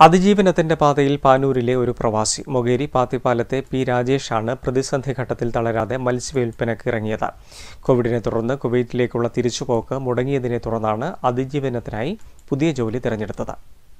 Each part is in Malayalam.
അതിജീവനത്തിന്റെ പാതയിൽ പാനൂരിലെ ഒരു പ്രവാസി മൊകേരി പാത്തിപ്പാലത്തെ പി രാജേഷാണ് പ്രതിസന്ധി ഘട്ടത്തിൽ തളരാതെ മത്സ്യവിൽപ്പനയ്ക്ക് ഇറങ്ങിയത് കോവിഡിനെ തുടർന്ന് കുവൈറ്റിലേക്കുള്ള തിരിച്ചുപോക്ക് മുടങ്ങിയതിനെ തുടർന്നാണ് അതിജീവനത്തിനായി പുതിയ ജോലി തിരഞ്ഞെടുത്തത്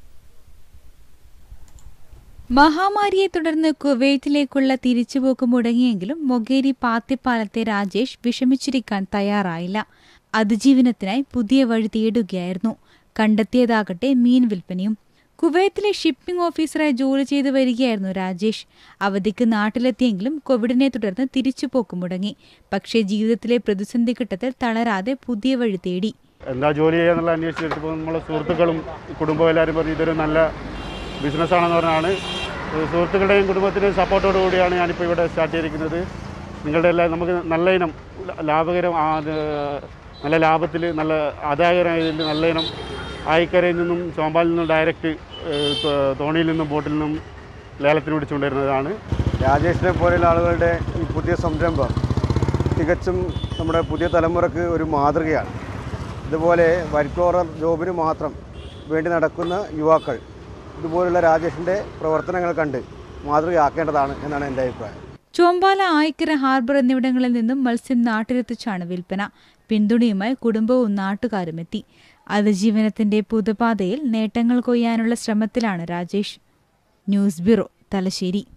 മഹാമാരിയെ തുടർന്ന് കുവൈറ്റിലേക്കുള്ള തിരിച്ചുപോക്ക് മുടങ്ങിയെങ്കിലും മൊഗേരി പാത്തിപ്പാലത്തെ രാജേഷ് വിഷമിച്ചിരിക്കാൻ തയ്യാറായില്ല അതിജീവനത്തിനായി പുതിയ വഴി തേടുകയായിരുന്നു കണ്ടെത്തിയതാകട്ടെ മീൻ വിൽപ്പനയും കുവൈത്തിലെ ഷിപ്പിംഗ് ഓഫീസറായി ജോലി ചെയ്തു വരികയായിരുന്നു രാജേഷ് അവധിക്ക് നാട്ടിലെത്തിയെങ്കിലും കോവിഡിനെ തുടർന്ന് തിരിച്ചുപോക്ക് മുടങ്ങി പക്ഷേ ജീവിതത്തിലെ പ്രതിസന്ധി ഘട്ടത്തിൽ തളരാതെ പുതിയ വഴി തേടി എന്താ ജോലി ചെയ്യാന്നുള്ള അന്വേഷിച്ചപ്പോൾ നമ്മളെ സുഹൃത്തുക്കളും കുടുംബവും എല്ലാവരും പറഞ്ഞു ഇതൊരു നല്ല ബിസിനസ്സാണെന്ന് പറഞ്ഞാണ് സുഹൃത്തുക്കളുടെയും കുടുംബത്തിൻ്റെയും സപ്പോർട്ടോടു കൂടിയാണ് ഞാനിപ്പോൾ ഇവിടെ സ്റ്റാർട്ട് ചെയ്തിരിക്കുന്നത് നിങ്ങളുടെ എല്ലാ നമുക്ക് നല്ല ഇനം ലാഭകരം ആ, അത് നല്ല ലാഭത്തിൽ നല്ല ആദായകരമായ ഇതിൽ നല്ല ഇനം ആയിക്കരയിൽ നിന്നും ചോമ്പാലിൽ നിന്നും ഡയറക്റ്റ് ഏഹ്, തോ- തോണിയിൽ നിന്നും ബോട്ടിൽ നിന്നും ലേലത്തിന് പിടിച്ചുകൊണ്ടിരുന്നതാണ് രാജേഷിനെ പോലെയുള്ള ആളുകളുടെ ഈ പുതിയ സംരംഭം തികച്ചും നമ്മുടെ പുതിയ തലമുറക്ക് ഒരു മാതൃകയാണ് ഇതുപോലെ വരിക്കോറർ ജോബിന് മാത്രം വേണ്ടി നടക്കുന്ന യുവാക്കൾ ഇതുപോലുള്ള രാജേഷിൻ്റെ പ്രവർത്തനങ്ങൾ കണ്ട് മാതൃകയാക്കേണ്ടതാണ് എന്നാണ് എൻ്റെ അഭിപ്രായം ചോമ്പാല ആയിക്കര ഹാർബർ എന്നിവിടങ്ങളിൽ നിന്നും മത്സ്യം നാട്ടിലെത്തിച്ചാണ് വിൽപ്പന പിന്തുണയുമായി കുടുംബവും നാട്ടുകാരും എത്തി അതിജീവനത്തിന്റെ പുതുപാതയിൽ നേട്ടങ്ങൾ കൊയ്യാനുള്ള ശ്രമത്തിലാണ് രാജേഷ് ന്യൂസ് ബ്യൂറോ തലശ്ശേരി